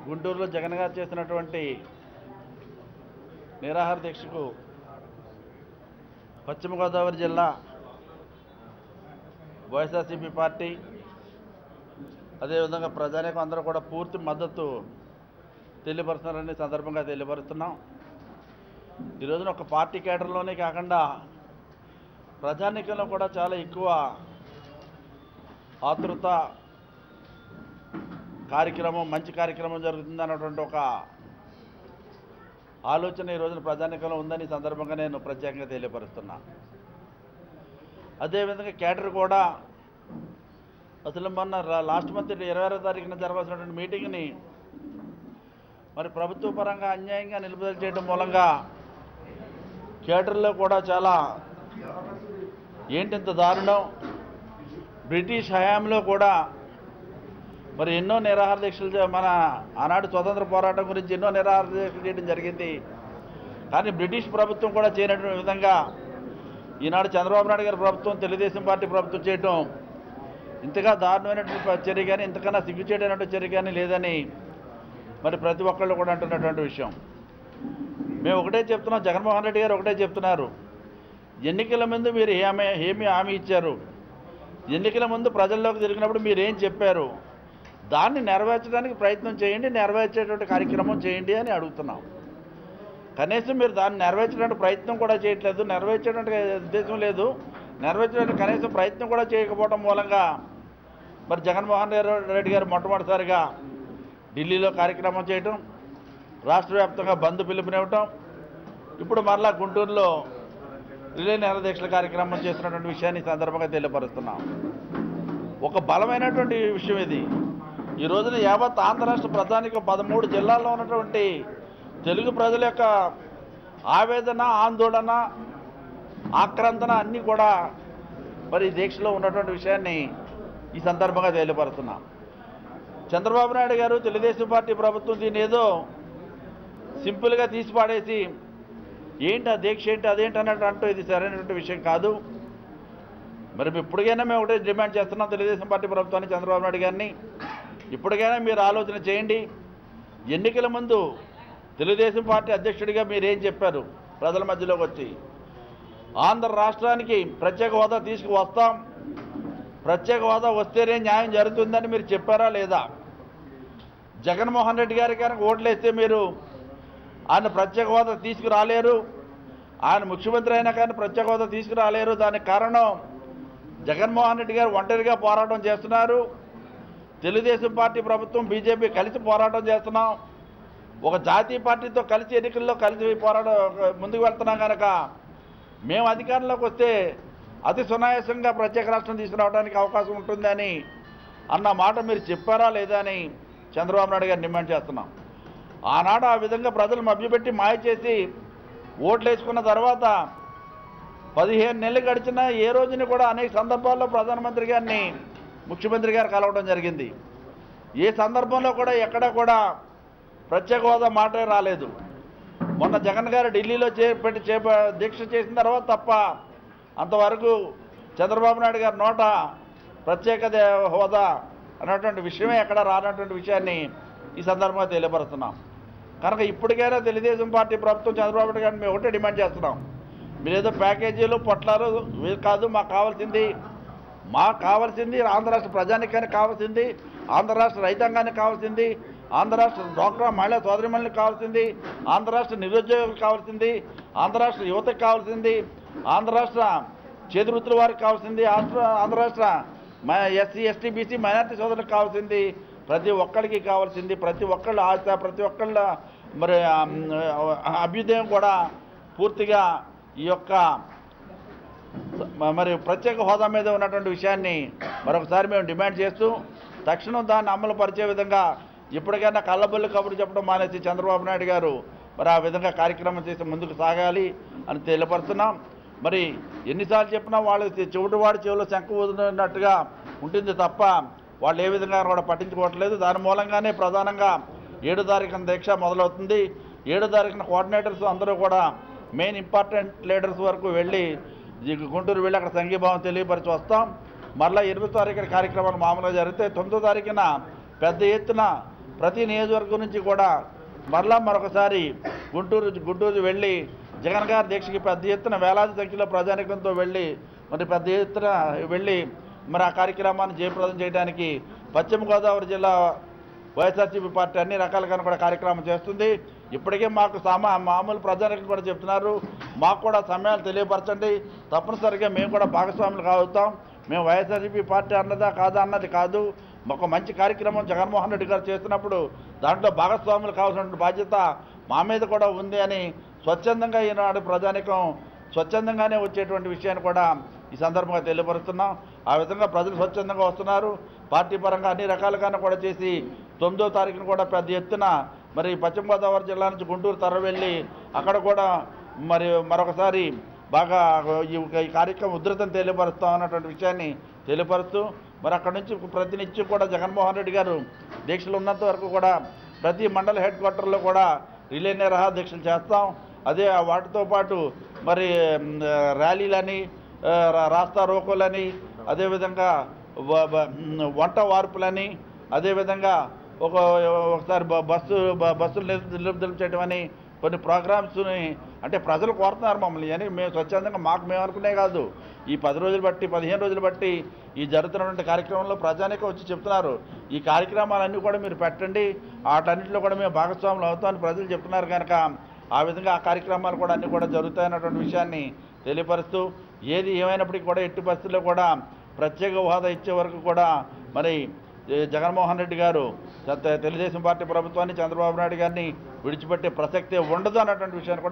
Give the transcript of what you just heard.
గుంటూరులో జగన్ గారు చేసినటువంటి నిరాహార దీక్షకు పశ్చిమ గోదావరి జిల్లా వైఎస్ఆర్సీపీ పార్టీ అదేవిధంగా ప్రజానికి అందరూ కూడా పూర్తి మద్దతు తెలియపరుస్తున్నారని సందర్భంగా తెలియపరుస్తున్నాం ఈ రోజున ఒక పార్టీ కేడర్లోనే కాకుండా ప్రజానికంలో కూడా చాలా ఎక్కువ ఆతృత కార్యక్రమం మంచి కార్యక్రమం జరుగుతుంది అన్నటువంటి ఒక ఆలోచన ఈ రోజున ప్రజానికంలో ఉందని ఈ సందర్భంగా నేను ప్రత్యేకంగా తెలియపరుస్తున్నా అదేవిధంగా కేటర్ కూడా అసలు మొన్న రా- లాస్ట్ మంత్ ఇరవై ఆరో తారీఖున జరగాల్సినటువంటి మీటింగ్ని మరి ప్రభుత్వ పరంగా అన్యాయంగా నిలుపుదల చేయడం మూలంగా కేటర్లో కూడా చాలా ఏంటింత దారుణం బ్రిటిష్ హయాంలో కూడా మరి ఎన్నో నిరాహార దీక్షలు చే- మన ఆనాడు స్వతంత్ర పోరాటం గురించి ఎన్నో నిరాహార దీక్షలు చేయడం జరిగింది కానీ బ్రిటిష్ ప్రభుత్వం కూడా చేయనటువంటి విధంగా ఈనాడు చంద్రబాబు నాయుడు గారి ప్రభుత్వం తెలుగుదేశం పార్టీ ప్రభుత్వం చేయటం ఇంతగా దారుణమైనటువంటి ప- చర్య కానీ ఇంతకన్నా సిగ్గుచేటైనటువంటి చర్య కానీ లేదని మరి ప్రతి ఒక్కళ్ళు కూడా అంటున్నటువంటి విషయం మేము ఒకటే చెప్తున్నాం జగన్మోహన్ రెడ్డి గారు ఒకటే చెప్తున్నారు ఎన్నికల ముందు మీరు ఏమి ఏమి హామీ ఇచ్చారు ఎన్నికల ముందు ప్రజల్లోకి తిరిగినప్పుడు మీరు ఏం చెప్పారు దాన్ని నెరవేర్చడానికి ప్రయత్నం చేయండి నెరవేర్చేటువంటి కార్యక్రమం చేయండి అని అడుగుతున్నాం కనీసం మీరు దాన్ని నెరవేర్చడానికి ప్రయత్నం కూడా చేయట్లేదు నెరవేర్చేటువంటి ఉద్దేశం లేదు నెరవేర్చడానికి కనీసం ప్రయత్నం కూడా చేయకపోవడం మూలంగా మరి జగన్మోహన్ రెడ్డి గారు మొట్టమొదటిసారిగా ఢిల్లీలో కార్యక్రమం చేయటం రాష్ట్ర వ్యాప్తంగా బంద్ పిలుపునివ్వటం ఇప్పుడు మరలా గుంటూరులో రిలే నిరదీక్షల కార్యక్రమం చేస్తున్నటువంటి విషయాన్ని ఈ సందర్భంగా తెలియపరుస్తున్నాం ఒక బలమైనటువంటి విషయం ఇది ఈ రోజున యావత్ ఆంధ్ర రాష్ట్ర ప్రధానికి పదమూడు జిల్లాల్లో ఉన్నటువంటి తెలుగు ప్రజల యొక్క ఆవేదన ఆందోళన ఆక్రందన అన్నీ కూడా మరి ఈ దీక్షలో ఉన్నటువంటి విషయాన్ని ఈ సందర్భంగా తెలియపరుస్తున్నాం చంద్రబాబు నాయుడు గారు తెలుగుదేశం పార్టీ ప్రభుత్వం దీన్ని ఏదో సింపుల్గా తీసి పాడేసి ఏంటి ఆ దీక్ష ఏంటి అదేంటి అన్నట్టు అంటూ ఇది సరైనటువంటి విషయం కాదు మరి ఇప్పటికైనా మేము ఒకటే డిమాండ్ చేస్తున్నాం తెలుగుదేశం పార్టీ ప్రభుత్వాన్ని చంద్రబాబు నాయుడు గారిని ఇప్పటికైనా మీరు ఆలోచన చేయండి ఎన్నికల ముందు తెలుగుదేశం పార్టీ అధ్యక్షుడిగా మీరేం చెప్పారు ప్రజల మధ్యలోకి వచ్చి ఆంధ్ర రాష్ట్రానికి ప్రత్యేక హోదా తీసుకువస్తాం ప్రత్యేక హోదా వస్తేనే న్యాయం జరుగుతుందని మీరు చెప్పారా లేదా జగన్మోహన్ రెడ్డి గారి కనుక ఓట్లేస్తే మీరు ఆయన ప్రత్యేక హోదా తీసుకురాలేరు ఆయన ముఖ్యమంత్రి అయినా కానీ ప్రత్యేక హోదా తీసుకురాలేరు దానికి కారణం జగన్మోహన్ రెడ్డి గారు ఒంటరిగా పోరాటం చేస్తున్నారు తెలుగుదేశం పార్టీ ప్రభుత్వం బీజేపీ కలిసి పోరాటం చేస్తున్నాం ఒక జాతీయ పార్టీతో కలిసి ఎన్నికల్లో కలిసి పోరాటం ముందుకు వెళ్తున్నాం కనుక మేము అధికారంలోకి వస్తే అతి సునాయాసంగా ప్రత్యేక రాష్ట్రం తీసుకురావడానికి అవకాశం ఉంటుందని అన్న మాట మీరు చెప్పారా లేదా అని చంద్రబాబు నాయుడు గారు డిమాండ్ చేస్తున్నాం ఆనాడు ఆ విధంగా ప్రజలు మభ్యపెట్టి మాయ చేసి ఓట్లు వేసుకున్న తర్వాత పదిహేను నెలలు గడిచినా ఏ రోజుని కూడా అనేక సందర్భాల్లో ప్రధానమంత్రి గారిని ముఖ్యమంత్రి గారు కలవడం జరిగింది ఏ సందర్భంలో కూడా ఎక్కడ కూడా ప్రత్యేక హోదా మాటే రాలేదు మొన్న జగన్ గారు ఢిల్లీలో చేపట్టి చేప దీక్ష చేసిన తర్వాత తప్ప అంతవరకు చంద్రబాబు నాయుడు గారి నోట ప్రత్యేక దే- హోదా అన్నటువంటి విషయమే ఎక్కడ రానటువంటి విషయాన్ని ఈ సందర్భంగా తెలియపరుస్తున్నాం కనుక ఇప్పటికైనా తెలుగుదేశం పార్టీ ప్రభుత్వం చంద్రబాబు నాయుడు గారిని మేము ఒకటే డిమాండ్ చేస్తున్నాం మీరు ఏదో ప్యాకేజీలు పొట్లాలు ఇవి కాదు మాకు కావాల్సింది మాకు కావాల్సింది ఆంధ్ర రాష్ట్ర ప్రజానికానికి కావాల్సింది ఆంధ్ర రాష్ట్ర రైతాంగానికి కావాల్సింది ఆంధ్ర రాష్ట్ర డ్వాక్రా మహిళా సోదరిమణులకు కావాల్సింది ఆంధ్ర రాష్ట్ర నిరుద్యోగులకు కావాల్సింది ఆంధ్ర రాష్ట్ర యువతకు కావాల్సింది ఆంధ్ర రాష్ట్ర చేతి వృత్తుల వారికి కావాల్సింది ఆంధ్ర ఆంధ్ర రాష్ట్ర ఎస్సీ ఎస్టీ బీసీ మైనార్టీ సోదరులకు కావాల్సింది ప్రతి ఒక్కరికి కావాల్సింది ప్రతి ఒక్కళ్ళ ఆశ ప్రతి ఒక్కళ్ళ మరి ఆ, అభ్యుదయం కూడా పూర్తిగా ఈ యొక్క మ- మరి ప్రత్యేక హోదా మీద ఉన్నటువంటి విషయాన్ని మరొకసారి మేము డిమాండ్ చేస్తూ తక్షణం దాన్ని అమలు పరిచే విధంగా ఇప్పటికైనా కళ్ళబొల్లి కబురు చెప్పడం మానేసి చంద్రబాబు నాయుడు గారు మరి ఆ విధంగా కార్యక్రమం చేసి ముందుకు సాగాలి అని తెలియపరుస్తున్నాం మరి ఎన్నిసార్లు చెప్పినా వాళ్ళు చెవిటివాడి చెవిలో శంఖ ఊదినట్టుగా ఉంటుంది తప్ప వాళ్ళు ఏ విధంగా కూడా పట్టించుకోవట్లేదు దాని మూలంగానే ప్రధానంగా ఏడు తారీఖున దీక్ష మొదలవుతుంది ఏడు తారీఖున కోఆర్డినేటర్స్ అందరూ కూడా మెయిన్ ఇంపార్టెంట్ లీడర్స్ వరకు వెళ్ళి ఈ గుంటూరు వెళ్ళి అక్కడ సంఘీభావం తెలియపరిచి వస్తాం మరలా ఎనిమిదో తారీఖున కార్యక్రమాలు మామూలుగా జరిగితే తొమ్మిదో తారీఖున పెద్ద ఎత్తున ప్రతి నియోజకవర్గం నుంచి కూడా మరలా మరొకసారి గుంటూరు గుంటూరు వెళ్ళి జగన్ గారి దీక్షకి పెద్ద ఎత్తున వేలాది సంఖ్యలో ప్రజానికంతో వెళ్ళి మరి పెద్ద ఎత్తున వెళ్ళి మరి ఆ కార్యక్రమాన్ని జయప్రదం చేయడానికి పశ్చిమ గోదావరి జిల్లా వైఎస్ఆర్సీపీ పార్టీ అన్ని రకాలుగా కూడా కార్యక్రమం చేస్తుంది ఇప్పటికే మాకు సమా మామూలు ప్రజానికి కూడా చెప్తున్నారు మాకు కూడా సమయాలు తెలియపరచండి తప్పనిసరిగా మేము కూడా భాగస్వాములు కావుతాం మేము వైఎస్ఆర్సీపీ పార్టీ అన్నదా కాదా అన్నది కాదు ఒక మంచి కార్యక్రమం జగన్మోహన్ రెడ్డి గారు చేస్తున్నప్పుడు దాంట్లో భాగస్వాములు కావాల్సిన బాధ్యత మా మీద కూడా ఉంది అని స్వచ్ఛందంగా ఈనాడు ప్రజానికం స్వచ్ఛందంగానే వచ్చేటువంటి విషయాన్ని కూడా ఈ సందర్భంగా తెలియపరుస్తున్నాం ఆ విధంగా ప్రజలు స్వచ్ఛందంగా వస్తున్నారు పార్టీ పరంగా అన్ని రకాలుగాను కూడా చేసి తొమ్మిదో తారీఖున కూడా పెద్ద ఎత్తున మరి పశ్చిమ గోదావరి జిల్లా నుంచి గుంటూరు తర వెళ్ళి అక్కడ కూడా మరి మరొకసారి బాగా ఈ ఈ కార్యక్రమం ఉధృతం తెలియపరుస్తాం అన్నటువంటి విషయాన్ని తెలియపరుస్తూ మరి అక్కడ నుంచి ప్రతినిత్యం కూడా జగన్మోహన్ రెడ్డి గారు దీక్షలు ఉన్నంత వరకు కూడా ప్రతి మండల హెడ్ క్వార్టర్లో కూడా రిలే నిరహా దీక్షలు చేస్తాం అదే వాటితో పాటు మరి మ్, ర్యాలీలని ఆ, రా- రాస్తా రోకోలని అదేవిధంగా వ- వ- మ్, వంట వార్పులని అదేవిధంగా ఒక ఒకసారి బ- బస్సు బ- బస్సులు నిలు- నిలుపుదల చేయడం అని కొన్ని ప్రోగ్రామ్స్ని అంటే ప్రజలు కోరుతున్నారు మమ్మల్ని అని మేము స్వచ్ఛందంగా మాకు మేము అనుకునే కాదు ఈ పది రోజులు బట్టి పదిహేను రోజులు బట్టి ఈ జరుగుతున్నటువంటి కార్యక్రమంలో ప్రజానికే వచ్చి చెప్తున్నారు ఈ కార్యక్రమాలన్నీ కూడా మీరు పెట్టండి వాటన్నింటిలో కూడా మేము భాగస్వాములు అవుతామని ప్రజలు చెప్తున్నారు కనుక ఆ విధంగా ఆ కార్యక్రమాలు కూడా అన్నీ కూడా జరుగుతాయన్నటువంటి విషయాన్ని తెలియపరుస్తూ ఏది ఏమైనప్పటికీ కూడా ఎట్టి పరిస్థితుల్లో కూడా ప్రత్యేక హోదా ఇచ్చే వరకు కూడా మరి ఏ, జగన్మోహన్ రెడ్డి గారు తె- తెలుగుదేశం పార్టీ ప్రభుత్వాన్ని చంద్రబాబు నాయుడు గారిని విడిచిపెట్టే ప్రసక్తే ఉండదు అన్నటువంటి విషయాన్ని కూడా